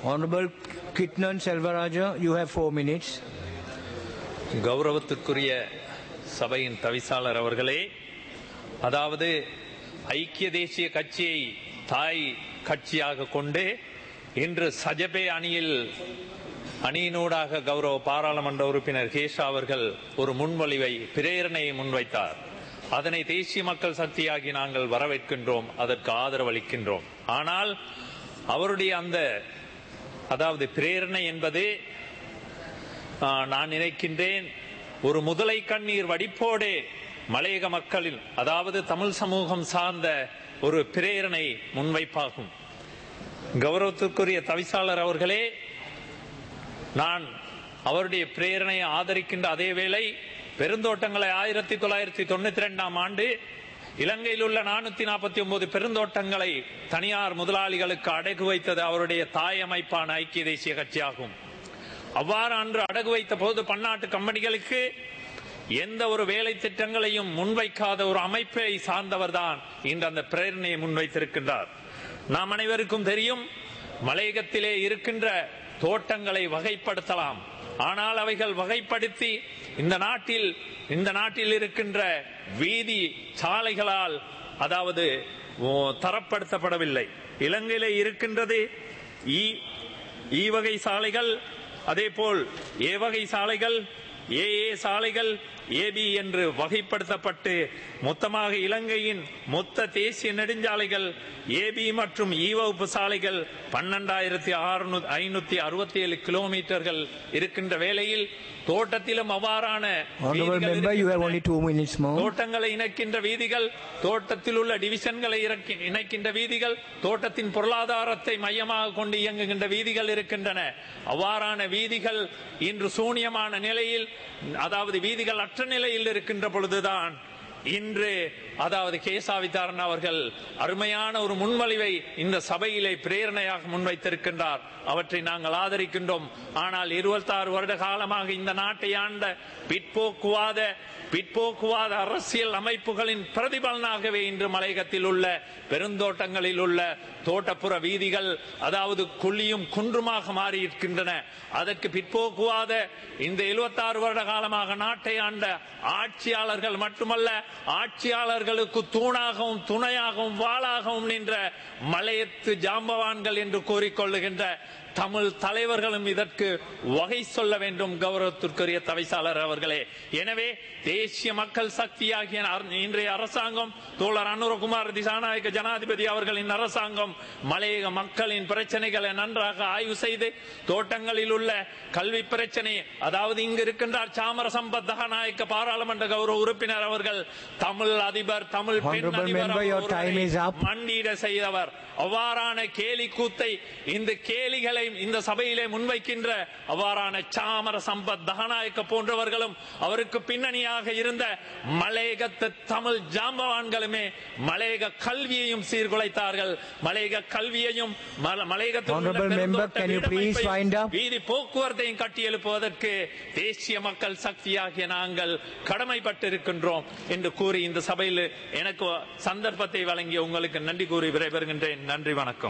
Honorable Kitnan Selvaraja, you have four minutes. கௌரவத்துக்குரிய சபையின் தவிசாளர் அவர்களே அதாவது ஐக்கிய தேசிய கட்சியை தாய் கட்சியாக கொண்டு இன்று சஜபே அணியில் அணியினூடாக கௌரவ பாராளுமன்ற உறுப்பினர் கேஷா அவர்கள் ஒரு முன்மொழிவை பிரேரணையை முன்வைத்தார் அதனை தேசிய மக்கள் சக்தியாகி நாங்கள் வரவேற்கின்றோம் அதற்கு ஆதரவு அளிக்கின்றோம் ஆனால் அவருடைய அந்த அதாவது பிரேரணை என்பது ஆ, நான் நினைக்கின்றேன் ஒரு முதலை கண்ணீர் வடிப்போடே மலையக மக்களின் அதாவது தமிழ் சமூகம் சார்ந்த ஒரு பிரேரணை முன்வைப்பாகும் கௌரவத்திற்குரிய தவிசாளர் அவர்களே நான் அவருடைய பிரேரணையை ஆதரிக்கின்ற அதே வேளை பெருந்தோட்டங்களை ஆயிரத்தி தொள்ளாயிரத்தி தொண்ணூத்தி ரெண்டாம் ஆண்டு இலங்கையில் உள்ள நானூத்தி நாற்பத்தி ஒன்பது பெருந்தோட்டங்களை தனியார் முதலாளிகளுக்கு அடகு வைத்தது அவருடைய தாய் அமைப்பான ஐக்கிய தேசிய கட்சியாகும் அவ்வாறு அன்று அடகு வைத்த போது பன்னாட்டு கம்பெனிகளுக்கு எந்த ஒரு வேலை திட்டங்களையும் முன்வைக்காத ஒரு அமைப்பை சார்ந்தவர்தான் இன்று அந்த பிரேரணையை முன்வைத்திருக்கின்றார் நாம் அனைவருக்கும் தெரியும் மலையகத்திலே இருக்கின்ற தோட்டங்களை வகைப்படுத்தலாம் ஆனால் அவைகள் வகைப்படுத்தி இந்த நாட்டில் இந்த நாட்டில் இருக்கின்ற வீதி சாலைகளால் அதாவது ஓ, தரப்படுத்தப்படவில்லை இலங்கையிலே இருக்கின்றது ஈ ஈ வகை சாலைகள் அதேபோல் ஏ வகை சாலைகள் ஏ ஏ சாலைகள் ஏபி என்று வகைப்படுத்தப்பட்டு மொத்தமாக இலங்கையின் மொத்த தேசிய நெடுஞ்சாலைகள் ஏபி மற்றும் இ வகுப்பு சாலைகள் பன்னெண்டாயிரத்தி ஐநூத்தி அறுபத்தி ஏழு கிலோமீட்டர்கள் இருக்கின்ற வேளையில் தோட்டத்திலும் அவ்வாறான Honorable வீதிகள் member, you have இருக்கின்றன. only two minutes more. தோட்டங்களை இணைக்கின்ற வீதிகள் தோட்டத்தில் உள்ள டிவிஷன்களை இறக்கி- இணைக்கின்ற வீதிகள் தோட்டத்தின் பொருளாதாரத்தை மையமாக கொண்டு இயங்குகின்ற வீதிகள் இருக்கின்றன அவ்வாறான வீதிகள் இன்று சூனியமான நிலையில் அதாவது வீதிகள் அற்ற நிலையில் இருக்கின்ற பொழுதுதான் இன்று அதாவது கேசா விதாரன் அவர்கள் அருமையான ஒரு முன்மொழிவை இந்த சபையிலே பிரேரணையாக முன்வைத்திருக்கின்றார் அவற்றை நாங்கள் ஆதரிக்கின்றோம் ஆனால் இருபத்தாறு வருட காலமாக இந்த நாட்டை ஆண்ட பிற்போக்குவாத பிற்போக்குவாத அரசியல் அமைப்புகளின் பிரதிபலனாகவே இன்று மலையகத்தில் உள்ள பெருந்தோட்டங்களில் உள்ள தோட்டப்புற வீதிகள் அதாவது குழியும் குன்றுமாக மாறி இருக்கின்றன அதற்கு பிற்போக்குவாத இந்த 76 வருட காலமாக நாட்டை ஆண்ட ஆட்சியாளர்கள் மட்டுமல்ல ஆட்சியாளர்களுக்கு தூணாகவும் துணையாகவும் வாளாகவும் நின்ற மலையத்து ஜாம்பவான்கள் என்று கூறிக்கொள்ளுகின்ற தமிழ் தலைவர்களும் இதற்கு வகை சொல்ல வேண்டும் கௌரவத்திற்குரிய தவிசாளர் அவர்களே எனவே தேசிய மக்கள் சக்தியாகிய அர- இன்றைய அரசாங்கம் தோழர் அனுரகுமார் திசாநாயக்க ஜனாதிபதி அவர்களின் அரசாங்கம் மலையக மக்களின் பிரச்சனைகளை நன்றாக ஆய்வு செய்து தோட்டங்களில் உள்ள கல்வி பிரச்சனை அதாவது இங்கு இருக்கின்றார் சாமர சம்பத் தகநாயக்க பாராளுமன்ற கௌரவ உறுப்பினர் அவர்கள் தமிழ் அதிபர் தமிழ் பெண் Honorable அதிபர் member, your ஒருவரை time is up. மண்டியிட செய்தவர் அவ்வாறான கேலி கூத்தை இந்த கேலிகளை இந்த சபையிலே முன்வைக்கின்ற அவ்வாறான சாமர சம்பத் தகநாயக்க போன்றவர்களும் அவருக்கு பின்னணியாக இருந்த மலையகத்து தமிழ் ஜாம்பவான்களுமே மலையக கல்வியையும் சீர்குலைத்தார்கள் மலையக கல்வியையும் மல- மலையகத்தில் உள்ள Honorable member, பெருந்தோட்ட can you please வீடமைப்பையும், wind up? வீதி போக்குவரத்தையும் கட்டி எழுப்புவதற்கு தேசிய மக்கள் சக்தியாகிய நாங்கள் கடமைப்பட்டிருக்கின்றோம் என்று கூறி இந்த சபையில் எனக்கு சந்தர்ப்பத்தை வழங்கிய உங்களுக்கு நன்றி கூறி விடைபெறுகின்றேன் நன்றி வணக்கம்